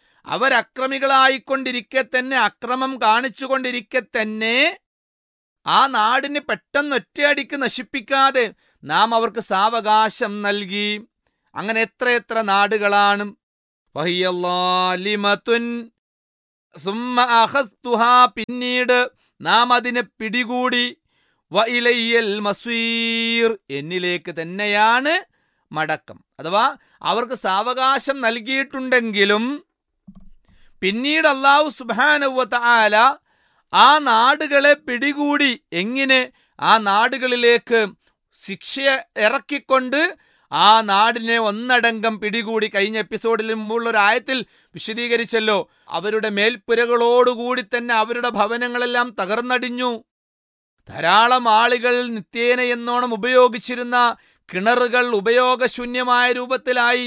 അവരക്രമികളായിക്കൊണ്ടിരിക്കെ തന്നെ അക്രമം കാണിച്ചുകൊണ്ടിരിക്കെ തന്നെ ആ നാടിനെ പെട്ടെന്ന് ഒറ്റയടിക്ക് നശിപ്പിക്കാതെ നാം അവർക്ക് സാവകാശം നൽകി അങ്ങനെ എത്ര എത്ര നാടുകളാണ് വഹിയല്ലാലിമത്തുൻ സുമ്മ അഖസ്തുഹാ പിന്നീട് നാം അതിനെ പിടികൂടി വഇലയ്യൽ മസീർ എന്നിലേക്ക് തന്നെയാണ് മടക്കം അഥവാ അവർക്ക് സാവകാശം നൽകിയിട്ടുണ്ടെങ്കിലും പിന്നീട് അള്ളാഹു സുബാനുവത്ത ആല ആ നാടുകളെ പിടികൂടി എങ്ങനെ ആ നാടുകളിലേക്ക് ശിക്ഷ ഇറക്കിക്കൊണ്ട് ആ നാടിനെ ഒന്നടങ്കം പിടികൂടി കഴിഞ്ഞ എപ്പിസോഡിൽ മുമ്പുള്ള ഒരു ആയത്തിൽ വിശദീകരിച്ചല്ലോ അവരുടെ മേൽപ്പുരകളോടുകൂടി തന്നെ അവരുടെ ഭവനങ്ങളെല്ലാം തകർന്നടിഞ്ഞു ധാരാളം ആളുകൾ നിത്യേന എന്നോണം ഉപയോഗിച്ചിരുന്ന കിണറുകൾ ഉപയോഗശൂന്യമായ രൂപത്തിലായി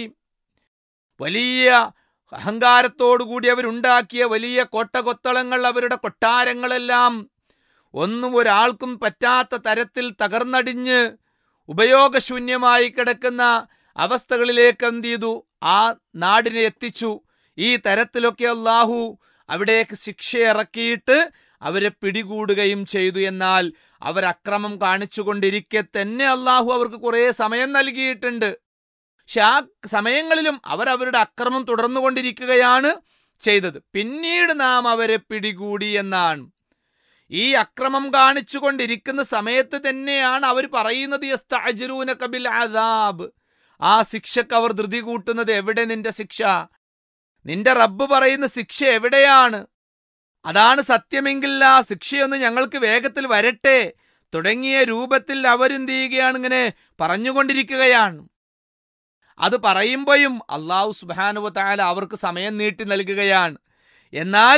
വലിയ അഹങ്കാരത്തോടുകൂടി അവരുണ്ടാക്കിയ വലിയ കോട്ടകൊത്തളങ്ങൾ അവരുടെ കൊട്ടാരങ്ങളെല്ലാം ഒന്നും ഒരാൾക്കും പറ്റാത്ത തരത്തിൽ തകർന്നടിഞ്ഞ് ഉപയോഗശൂന്യമായി കിടക്കുന്ന അവസ്ഥകളിലേക്ക് എന്ത് ചെയ്തു ആ നാടിനെ എത്തിച്ചു ഈ തരത്തിലൊക്കെ അള്ളാഹു അവിടേക്ക് ശിക്ഷ ഇറക്കിയിട്ട് അവരെ പിടികൂടുകയും ചെയ്തു എന്നാൽ അവർ അക്രമം കാണിച്ചുകൊണ്ടിരിക്കെ തന്നെ അള്ളാഹു അവർക്ക് കുറേ സമയം നൽകിയിട്ടുണ്ട് പക്ഷെ ആ സമയങ്ങളിലും അവർ അവരുടെ അക്രമം തുടർന്നുകൊണ്ടിരിക്കുകയാണ് ചെയ്തത് പിന്നീട് നാം അവരെ പിടികൂടി എന്നാണ് ഈ അക്രമം കാണിച്ചുകൊണ്ടിരിക്കുന്ന സമയത്ത് തന്നെയാണ് അവർ പറയുന്നത് യസ്തഅജ്ലൂന കബിൽ അദാബ് ആ ശിക്ഷക്ക് അവർ ധൃതി കൂട്ടുന്നത് എവിടെ നിന്റെ ശിക്ഷ നിന്റെ റബ്ബ് പറയുന്ന ശിക്ഷ എവിടെയാണ് അതാണ് സത്യമെങ്കിൽ ആ ശിക്ഷയൊന്ന് ഞങ്ങൾക്ക് വേഗത്തിൽ വരട്ടെ തുടങ്ങിയ രൂപത്തിൽ അവരെന്ത് ചെയ്യുകയാണ് ഇങ്ങനെ പറഞ്ഞുകൊണ്ടിരിക്കുകയാണ് അത് പറയുമ്പോഴും അള്ളാഹു സുബാനുവ താല അവർക്ക് സമയം നീട്ടി നൽകുകയാണ് എന്നാൽ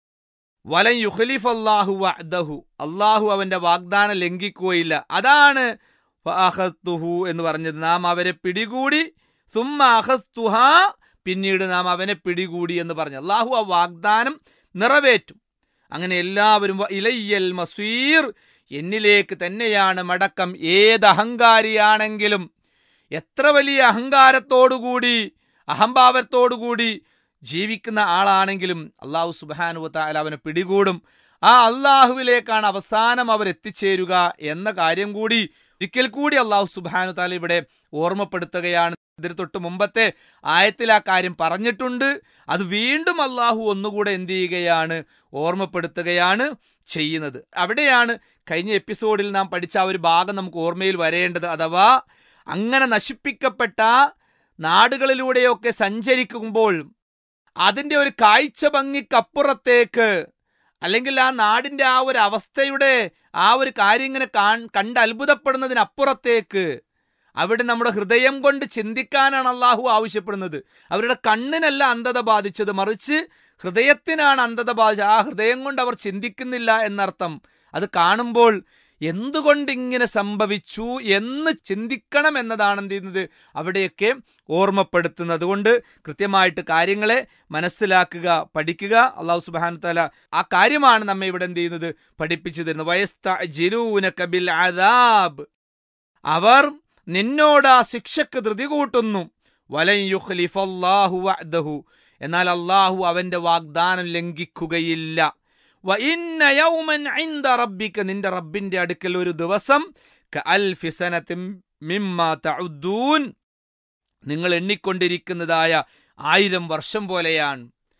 വലൻ യുഖലിഫ് അള്ളാഹു വഅദഹു അള്ളാഹു അവന്റെ വാഗ്ദാനം ലംഘിക്കുകയില്ല അതാണ് ഫഅഖദ്തുഹു എന്ന് പറഞ്ഞത് നാം അവരെ പിടികൂടി സുമ്മ അഖസ്തുഹ പിന്നീട് നാം അവനെ പിടികൂടി എന്ന് പറഞ്ഞു അള്ളാഹു ആ വാഗ്ദാനം നിറവേറ്റും അങ്ങനെ എല്ലാവരും വ ഇലയ്യൽ മസീർ എന്നിലേക്ക് തന്നെയാണ് മടക്കം ഏത് അഹങ്കാരിയാണെങ്കിലും എത്ര വലിയ അഹങ്കാരത്തോടുകൂടി അഹംഭാവത്തോടുകൂടി ജീവിക്കുന്ന ആളാണെങ്കിലും അള്ളാഹു സുബാനു താല അവനെ പിടികൂടും ആ അള്ളാഹുവിലേക്കാണ് അവസാനം അവർ എത്തിച്ചേരുക എന്ന കാര്യം കൂടി ഒരിക്കൽ കൂടി അള്ളാഹു സുബാനു താല ഇവിടെ ഓർമ്മപ്പെടുത്തുകയാണ് ഇതിന് തൊട്ട് മുമ്പത്തെ ആയത്തിൽ ആ കാര്യം പറഞ്ഞിട്ടുണ്ട് അത് വീണ്ടും അള്ളാഹു ഒന്നുകൂടെ എന്ത് ചെയ്യുകയാണ് ഓർമ്മപ്പെടുത്തുകയാണ് ചെയ്യുന്നത് അവിടെയാണ് കഴിഞ്ഞ എപ്പിസോഡിൽ നാം പഠിച്ച ആ ഒരു ഭാഗം നമുക്ക് ഓർമ്മയിൽ വരേണ്ടത് അഥവാ അങ്ങനെ നശിപ്പിക്കപ്പെട്ട നാടുകളിലൂടെയൊക്കെ സഞ്ചരിക്കുമ്പോൾ അതിൻ്റെ ഒരു കാഴ്ച ഭംഗിക്കപ്പുറത്തേക്ക് അല്ലെങ്കിൽ ആ നാടിൻ്റെ ആ ഒരു അവസ്ഥയുടെ ആ ഒരു കാര്യം ഇങ്ങനെ കണ്ട് അത്ഭുതപ്പെടുന്നതിനപ്പുറത്തേക്ക് അവിടെ നമ്മുടെ ഹൃദയം കൊണ്ട് ചിന്തിക്കാനാണ് അള്ളാഹു ആവശ്യപ്പെടുന്നത് അവരുടെ കണ്ണിനല്ല അന്ധത ബാധിച്ചത് മറിച്ച് ഹൃദയത്തിനാണ് അന്ധത ബാധിച്ചത് ആ ഹൃദയം കൊണ്ട് അവർ ചിന്തിക്കുന്നില്ല എന്നർത്ഥം അത് കാണുമ്പോൾ എന്തുകൊണ്ട് ഇങ്ങനെ സംഭവിച്ചു എന്ന് ചിന്തിക്കണം എന്നതാണ് എന്ത് ചെയ്യുന്നത് അവിടെയൊക്കെ ഓർമ്മപ്പെടുത്തുന്നത് അതുകൊണ്ട് കൃത്യമായിട്ട് കാര്യങ്ങളെ മനസ്സിലാക്കുക പഠിക്കുക അള്ളാഹു സുബാൻ തല ആ കാര്യമാണ് നമ്മെ ഇവിടെ എന്ത് ചെയ്യുന്നത് പഠിപ്പിച്ചു തരുന്നത് വയസ്തൂനബിൽ അദാബ് അവർ നിന്നോട് ആ ശിക്ഷക്ക് ധൃതി കൂട്ടുന്നു വലൻ യുഖ്ലിഫല്ലാഹു വഅദഹു എന്നാൽ അള്ളാഹു അവന്റെ വാഗ്ദാനം ലംഘിക്കുകയില്ല വ ഇന്ന യൗമൻ ഇൻദ റബ്ബിക നിന്റെ റബ്ബിന്റെ അടുക്കൽ ഒരു ദിവസം കഅൽഫി സനത്തിൻ മിമ്മാ തഉദ്ദൂൻ നിങ്ങൾ എണ്ണിക്കൊണ്ടിരിക്കുന്നതായ ആയിരം വർഷം പോലെയാണ്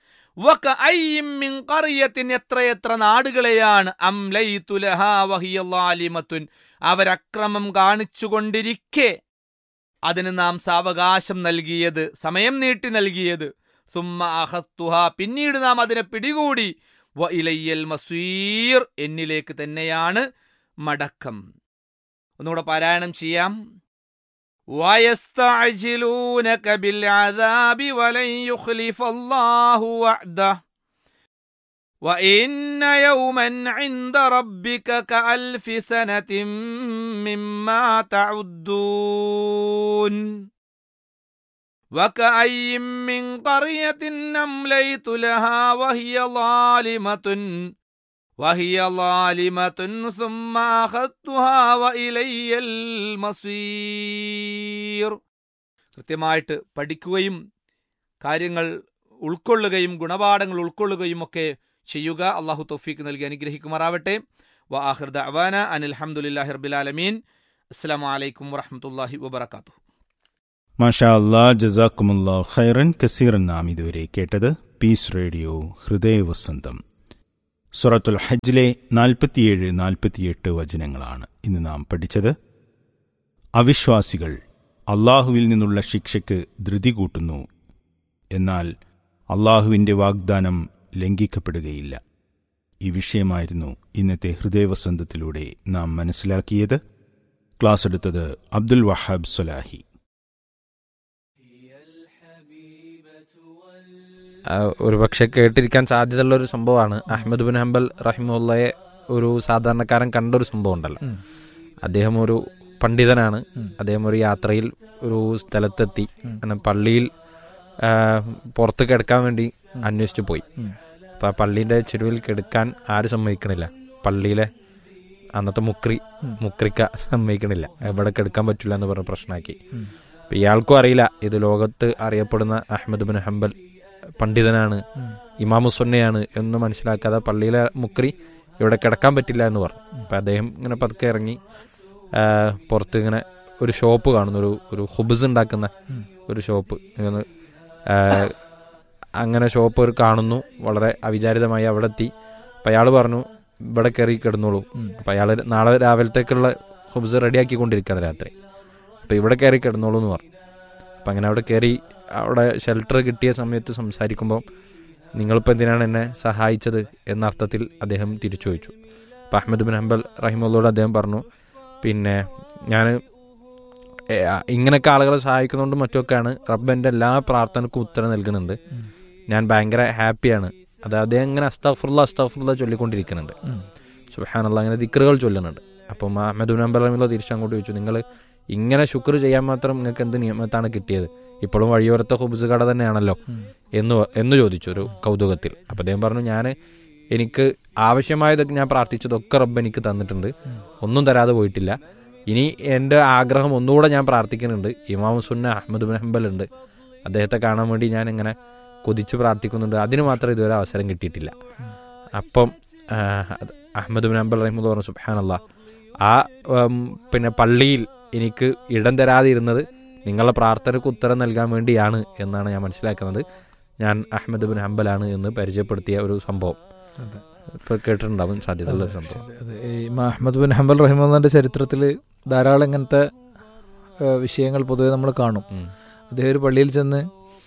വകഅയ്യിൻ മിൻ ഖറിയത്തിൻ എത്രയെത്ര നാടുകളെയാണ് അംലൈതു ലഹാ വഹിയ ളാലിമത്തുൻ അവരക്രമം കാണിച്ചുകൊണ്ടിരിക്കെ അതിന് നാം സാവകാശം നൽകിയത് സമയം നീട്ടി നൽകിയത് സുമ്മ അഹത്തുഹ പിന്നീട് നാം അതിനെ പിടികൂടി വ ഇലയ്യൽ മസീർ എന്നിലേക്ക് തന്നെയാണ് മടക്കം ഒന്നുകൂടെ പാരായണം ചെയ്യാം ويستعجلونك بالعذاب ولن يخلف الله وعده وإن يوما عند ربك كألف سنة مما تعدون وكأي من قرية أمليت لها وهي ظالمة وهي ظالمة ثم أخذتها وإلي المصير കൃത്യമായിട്ട് പഠിക്കുകയും കാര്യങ്ങൾ ഉൾക്കൊള്ളുകയും ഗുണപാഠങ്ങൾ ഉൾക്കൊള്ളുകയും ഒക്കെ ചെയ്യുക അള്ളാഹു തൗഫീക്ക് നൽകി അനുഗ്രഹിക്കുമാറാവട്ടെ വ ആഹിർ ദഅവാന അനിൽ ഹംദുലില്ലാഹി റബ്ബിൽ ആലമീൻ അസ്സലാമു അലൈക്കും വറഹ്മത്തുള്ളാഹി വബറകാതുഹു മാഷാ അല്ലാ ജസാക്കുമുല്ലാ ഖൈറൻ കസീറൻ നാം ഇതുവരെ കേട്ടത് പീസ് റേഡിയോ ഹൃദയവസന്തം സുറത്തുൽ ഹജ്ജിലെ നാൽപ്പത്തിയേഴ് നാൽപ്പത്തിയെട്ട് വചനങ്ങളാണ് ഇന്ന് നാം പഠിച്ചത് അവിശ്വാസികൾ അള്ളാഹുവിൽ നിന്നുള്ള ശിക്ഷയ്ക്ക് ധൃതി കൂട്ടുന്നു എന്നാൽ അള്ളാഹുവിൻ്റെ വാഗ്ദാനം ലംഘിക്കപ്പെടുകയില്ല ഈ വിഷയമായിരുന്നു ഇന്നത്തെ ഹൃദയവസന്തത്തിലൂടെ നാം മനസ്സിലാക്കിയത് ക്ലാസ് എടുത്തത് അബ്ദുൽ വഹാബ് സൊലാഹി ഒരു പക്ഷെ കേട്ടിരിക്കാൻ സാധ്യതയുള്ള ഒരു സംഭവമാണ് അഹമ്മദ് ബിൻ ഹംബൽ റഹിമുള്ളയെ ഒരു സാധാരണക്കാരൻ കണ്ട ഒരു സംഭവം ഉണ്ടല്ലോ അദ്ദേഹം ഒരു പണ്ഡിതനാണ് അദ്ദേഹം ഒരു യാത്രയിൽ ഒരു സ്ഥലത്തെത്തി അങ്ങനെ പള്ളിയിൽ ആ, പുറത്ത് കിടക്കാൻ വേണ്ടി അന്വേഷിച്ചു പോയി അപ്പൊ ആ പള്ളീന്റെ ചെരുവിൽ കിടക്കാൻ ആരും സമ്മതിക്കണില്ല പള്ളിയിലെ അന്നത്തെ മുക്രി മുക്രിക്ക സമ്മതിക്കണില്ല എവിടെ കിടക്കാൻ പറ്റില്ല എന്ന് പറഞ്ഞ് പ്രശ്നമാക്കി അപ്പൊ ഇയാൾക്കും അറിയില്ല ഇത് ലോകത്ത് അറിയപ്പെടുന്ന അഹമ്മദ് ബിൻ ഹംബൽ പണ്ഡിതനാണ് ഇമാമുസൊന്നയാണ് എന്ന് മനസ്സിലാക്കാതെ പള്ളിയിലെ മുക്രി ഇവിടെ കിടക്കാൻ പറ്റില്ല എന്ന് പറഞ്ഞു അപ്പൊ അദ്ദേഹം ഇങ്ങനെ പതുക്കെ ഇറങ്ങി ആ, പുറത്ത് ഇങ്ങനെ ഒരു ഷോപ്പ് കാണുന്നു ഒരു ഒരു ഹുബ്സ് ഉണ്ടാക്കുന്ന ഒരു ഷോപ്പ് ഇങ്ങനെ, ആ, അങ്ങനെ ഷോപ്പ് ഒരു കാണുന്നു വളരെ അവിചാരിതമായി അവിടെ എത്തി അപ്പൊ അയാൾ പറഞ്ഞു ഇവിടെ കയറി കിടന്നോളൂ അപ്പൊ അയാൾ നാളെ രാവിലത്തേക്കുള്ള ഹുബ്സ് റെഡിയാക്കി കൊണ്ടിരിക്കുകയാണ് രാത്രി അപ്പൊ ഇവിടെ കയറി കിടന്നോളൂ എന്ന് പറഞ്ഞു അപ്പം അങ്ങനെ അവിടെ കയറി അവിടെ ഷെൽട്ടർ കിട്ടിയ സമയത്ത് സംസാരിക്കുമ്പോൾ നിങ്ങളിപ്പോൾ എന്തിനാണ് എന്നെ സഹായിച്ചത് എന്ന അർത്ഥത്തിൽ അദ്ദേഹം തിരിച്ചു ചോദിച്ചു അപ്പം അഹമ്മദ് ബിൻ ഹംബൽ റഹിമുള്ളോട് അദ്ദേഹം പറഞ്ഞു പിന്നെ ഞാൻ ഇങ്ങനെയൊക്കെ ആളുകളെ സഹായിക്കുന്നതുകൊണ്ട് മറ്റൊക്കെയാണ് റബ്ബ് എൻ്റെ എല്ലാ പ്രാർത്ഥനക്കും ഉത്തരം നൽകുന്നുണ്ട് ഞാൻ ഭയങ്കര ഹാപ്പിയാണ് അത് അദ്ദേഹം ഇങ്ങനെ അസ്താഫുള്ള അസ്താഫുള്ള ചൊല്ലിക്കൊണ്ടിരിക്കുന്നുണ്ട് സുഹാനുള്ള അങ്ങനെ ദിക്കറുകൾ ചൊല്ലുന്നുണ്ട് അപ്പം അഹമ്മദ് ബിൻ ഹംബൽ റഹിമുള്ള തിരിച്ചങ്ങോട്ട് ചോദിച്ചു നിങ്ങൾ ഇങ്ങനെ ശുക്ർ ചെയ്യാൻ മാത്രം നിങ്ങൾക്ക് എന്ത് നിയമത്താണ് കിട്ടിയത് ഇപ്പോഴും വഴിയോരത്തെ ഹുബ്സ് കട തന്നെയാണല്ലോ എന്ന് എന്ന് ചോദിച്ചു ഒരു കൗതുകത്തിൽ അപ്പം അദ്ദേഹം പറഞ്ഞു ഞാൻ എനിക്ക് ആവശ്യമായതൊക്കെ ഞാൻ പ്രാർത്ഥിച്ചതൊക്കെ റബ്ബ് എനിക്ക് തന്നിട്ടുണ്ട് ഒന്നും തരാതെ പോയിട്ടില്ല ഇനി എൻ്റെ ആഗ്രഹം ഒന്നുകൂടെ ഞാൻ പ്രാർത്ഥിക്കുന്നുണ്ട് ഇമാം സുന്ന അഹമ്മദ് ബിൻ ഹംബൽ ഉണ്ട് അദ്ദേഹത്തെ കാണാൻ വേണ്ടി ഞാൻ ഇങ്ങനെ കൊതിച്ച് പ്രാർത്ഥിക്കുന്നുണ്ട് അതിന് മാത്രം ഇതുവരെ അവസരം കിട്ടിയിട്ടില്ല അപ്പം ആ, അത് അഹമ്മദ് ബിൻ ഹംബൽ റഹിമുള്ള പറഞ്ഞു സുബാനല്ല ആ ഉം, പിന്നെ പള്ളിയിൽ എനിക്ക് ഇടം തരാതെ ഇരുന്നത് നിങ്ങളുടെ പ്രാർത്ഥനയ്ക്ക് ഉത്തരം നൽകാൻ വേണ്ടിയാണ് എന്നാണ് ഞാൻ മനസ്സിലാക്കുന്നത് ഞാൻ അഹമ്മദ് ബിൻ ഹംബലാണ് എന്ന് പരിചയപ്പെടുത്തിയ ഒരു സംഭവം അതെ. ഇപ്പൊ കേട്ടിട്ടുണ്ടാവും സാധ്യതയുള്ള ഒരു സംഭവം അതെ ഈ ഇമാം അഹമ്മദ് ബിൻ ഹംബൽ റഹിമുള്ളാന്റെ ചരിത്രത്തിൽ ധാരാളം ഇങ്ങനത്തെ ആ, വിഷയങ്ങൾ പൊതുവെ നമ്മൾ കാണും ഉം. അദ്ദേഹം ഒരു പള്ളിയിൽ ചെന്ന്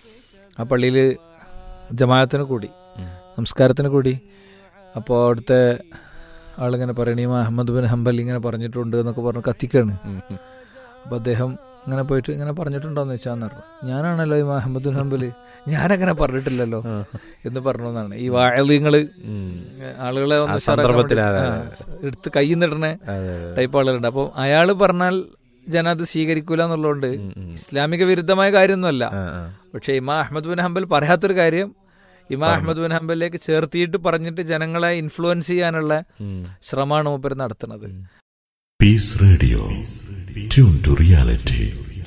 ആ പള്ളിയിൽ ജമാഅത്തിന് കൂടി ഉം. നമസ്കാരത്തിന് കൂടി അപ്പോൾ അവിടുത്തെ ആളിങ്ങനെ പറയണ ഇമാം അഹമ്മദ് ബിൻ ഹംബൽ ഇങ്ങനെ പറഞ്ഞിട്ടുണ്ട് എന്നൊക്കെ പറഞ്ഞ് കത്തിക്കാണ് ഉം, ഉം. അപ്പോൾ അദ്ദേഹം ഇങ്ങനെ പോയിട്ട് ഇങ്ങനെ പറഞ്ഞിട്ടുണ്ടോന്ന് വെച്ചാന്ന് പറഞ്ഞു ഞാനാണല്ലോ ഇമാം അഹമ്മദ് ബിൻ ഹംബൽ ഞാനങ്ങനെ പറഞ്ഞിട്ടില്ലല്ലോ ആ. എന്ന് പറഞ്ഞു എന്നാണ് ഈ വാഴലിങ്ങള് ഉം. ആളുകളെ ഒന്ന് ആ ഉഷാറാക്കാൻ സന്ദർഭത്തിൽ വേണ്ടി- അതെ, ആ, എടുത്ത് കൈ നിടണേ അതെ, അതെ. ടൈപ്പ് ആളുകളുണ്ട് അപ്പോൾ അയാൾ പറഞ്ഞാൽ ജനം അത് സ്വീകരിക്കൂല എന്നുള്ളതുകൊണ്ട് ഉം, ഉം. ഇസ്ലാമിക വിരുദ്ധമായ കാര്യമൊന്നുമല്ല ആ, ആ. പക്ഷെ ഇമാ അഹമ്മദ് ബിൻ ഹംബൽ പറയാത്തൊരു കാര്യം ഇമാ അഹമ്മദ് ബിൻ ഹംബലിലേക്ക് ചേർത്തിയിട്ട് പറഞ്ഞിട്ട് ജനങ്ങളെ ഇൻഫ്ലുവൻസ് ചെയ്യാനുള്ള ഉം. ശ്രമമാണ് മൂപ്പർ നടത്തുന്നത് Peace Radio. Tune to reality.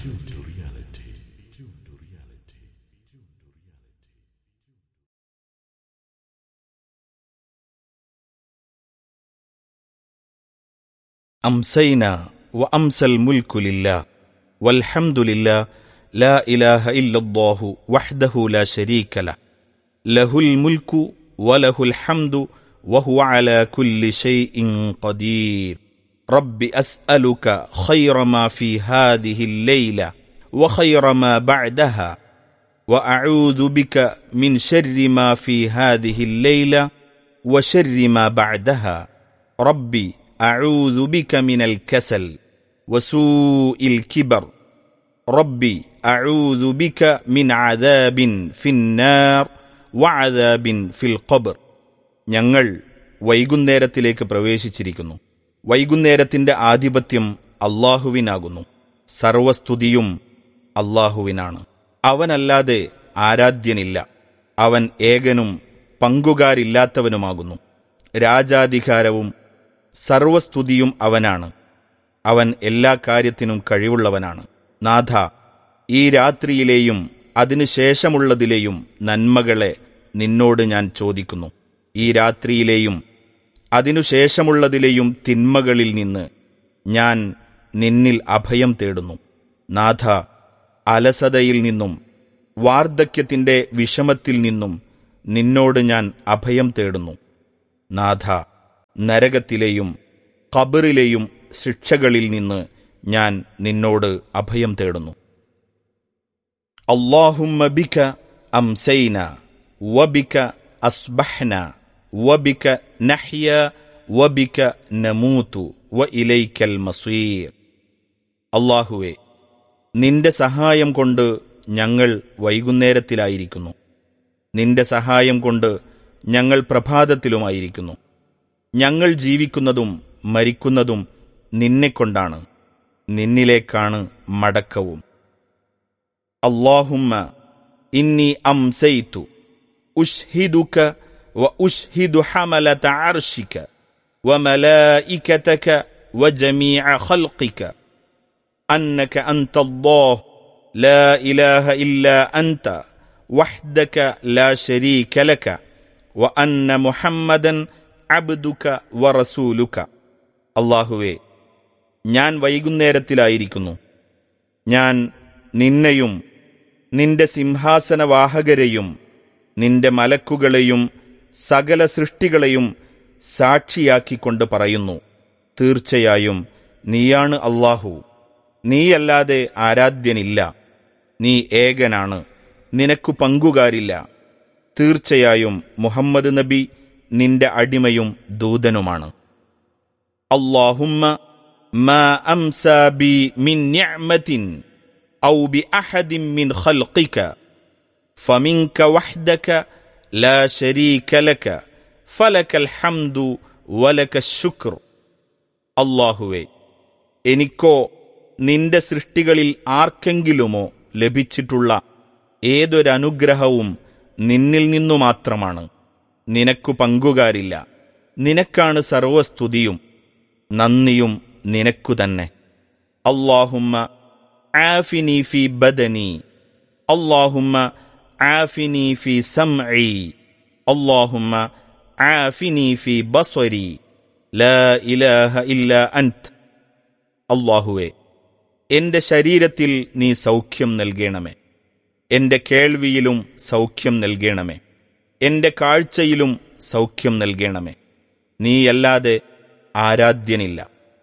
أمسينا وأمسى الملك لله والحمد لله لا إله إلا الله وحده لا شريك له له الملك وله الحمد وهو على كل شيء قدير رب أسألك خير ما في هذه الليلة وخير ما بعدها وأعوذ بك من شر ما في هذه الليلة وشر ما بعدها ربي أعوذ بك من الكسل وسوء الكبر ربي أعوذ بك من عذاب في النار وعذاب في القبر ഞങ്ങൾ വൈകുന്നേരത്തിലേക്ക് പ്രവേശിച്ചിരിക്കുന്നു വൈകുന്നേരത്തിന്റെ ആധിപത്യം അള്ളാഹുവിനാകുന്നു സർവസ്തുതിയും അള്ളാഹുവിനാണ് അവനല്ലാതെ ആരാധ്യനില്ല അവൻ ഏകനും പങ്കുകാരില്ലാത്തവനുമാകുന്നു രാജാധികാരവും സർവസ്തുതിയും അവനാണ് അവൻ എല്ലാ കാര്യത്തിനും കഴിവുള്ളവനാണ് നാഥ ഈ രാത്രിയിലെയും അതിനുശേഷമുള്ളതിലെയും നന്മകളെ നിന്നോട് ഞാൻ ചോദിക്കുന്നു ഈ രാത്രിയിലെയും അതിനുശേഷമുള്ളതിലെയും തിന്മകളിൽ നിന്ന് ഞാൻ നിന്നിൽ അഭയം തേടുന്നു നാഥ അലസതയിൽ നിന്നും വാർദ്ധക്യത്തിന്റെ വിഷമത്തിൽ നിന്നും നിന്നോട് ഞാൻ അഭയം തേടുന്നു നാഥ നരകത്തിലെയും ഖബറിലെയും ശിക്ഷകളിൽ നിന്ന് ഞാൻ നിന്നോട് അഭയം തേടുന്നു അള്ളാഹുമ്മ ബിക അംസൈന വബിക അസ്ബഹ്ന വബിക നഹ്യ വബിക നമൂതു വ ഇലൈക്കൽ മസീർ അള്ളാഹുവെ നിന്റെ സഹായം കൊണ്ട് ഞങ്ങൾ വൈകുന്നേരത്തിലായിരിക്കുന്നു നിന്റെ സഹായം കൊണ്ട് ഞങ്ങൾ പ്രഭാതത്തിലുമായിരിക്കുന്നു ഞങ്ങൾ ജീവിക്കുന്നതും മരിക്കുന്നതും നിന്നെക്കൊണ്ടാണ് നിന്നിലേക്കാണ് മടക്കവും അള്ളാഹുമ്മ ഇന്നി അംസൈതു ഉഷ്ഹിദുക വ ഉഷ്ഹിദു ഹമലത അർഷിക وملائكتك وجميع خلقك انك انت الله لا اله الا انت وحدك لا شريك لك وان محمدا عبدك ورسولك അള്ളാഹുവേ ഞാൻ വൈകുന്നേരത്തിലായിരിക്കുന്നു ഞാൻ നിന്നെയും നിന്റെ സിംഹാസനവാഹകരെയും നിന്റെ മലക്കുകളെയും സകല സൃഷ്ടികളെയും സാക്ഷിയാക്കിക്കൊണ്ട് പറയുന്നു തീർച്ചയായും നീയാണ് അള്ളാഹു നീയല്ലാതെ ആരാധ്യനില്ല നീ ഏകനാണ് നിനക്കു പങ്കുകാരില്ല തീർച്ചയായും മുഹമ്മദ് നബി നിന്റെ അടിമയും ദൂതനുമാണ് അള്ളാഹുമ്മ ما أمسى بي من نعمة أو بأحد من خلقك فمنك وحدك لا شريك لك فلك الحمد ولك الشكر അള്ളാഹുവേ എനിക്കോ നിന്റെ സൃഷ്ടികളിൽ ആർക്കെങ്കിലുമോ ലഭിച്ചിട്ടുള്ള ഏതൊരനുഗ്രഹവും നിന്നിൽ നിന്നു മാത്രമാണ് നിനക്കു പങ്കുകാരില്ല നിനക്കാണ് സർവസ്തുതിയും നന്ദിയും നിനക്കു തന്നെ അള്ളാഹുമ്മ ആഫിനി ഫി ബദനി അള്ളാഹുമ്മ ആഫിനി ഫി സംഇ അള്ളാഹുമ്മ ആഫിനി ഫി ബസ്വരി ലാ ഇലാഹ ഇല്ല അൻത് അള്ളാഹുവെ എന്റെ ശരീരത്തിൽ നീ സൗഖ്യം നൽകണമേ എന്റെ കേൾവിയിലും സൗഖ്യം നൽകണമേ എന്റെ കാഴ്ചയിലും സൗഖ്യം നൽകണമേ നീയല്ലാതെ ആരാധ്യനില്ല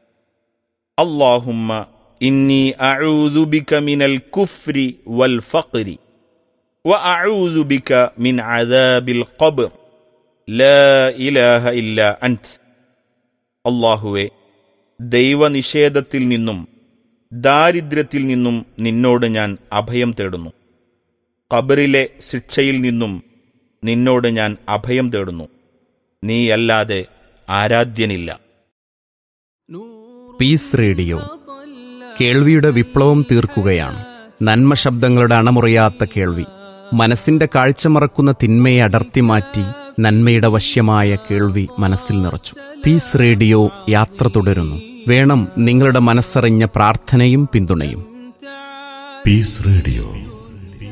അള്ളാഹുമ്മ ഇന്നി അഊദു ബിക മിനൽ കുഫ്രി വൽ ഫഖ്രി وأعوذ بك من عذاب القبر لا إله إلا أنت അള്ളാഹുവെ ദൈവനിഷേധത്തിൽ നിന്നും ദാരിദ്ര്യത്തിൽ നിന്നും നിന്നോട് ഞാൻ അഭയം തേടുന്നു ഖബറിലെ ശിക്ഷയിൽ നിന്നും നിന്നോട് ഞാൻ അഭയം തേടുന്നു നീയല്ലാതെ ആരാധ്യനില്ല പീസ് റേഡിയോ കേൾവിയുടെ വിപ്ലവം തീർക്കുകയാണ് നന്മ ശബ്ദങ്ങളുടെ അണമുറിയാത്ത കേൾവി മനസ്സിന്റെ കാഴ്ച മറക്കുന്ന തിന്മയെ അടർത്തി മാറ്റി നന്മയുടെ വശ്യമായ കേൾവി മനസ്സിൽ നിറച്ചു പീസ് റേഡിയോ യാത്ര തുടരുന്നു വേണം നിങ്ങളുടെ മനസ്സറിഞ്ഞ പ്രാർത്ഥനയും പിന്തുണയും പീസ് റേഡിയോ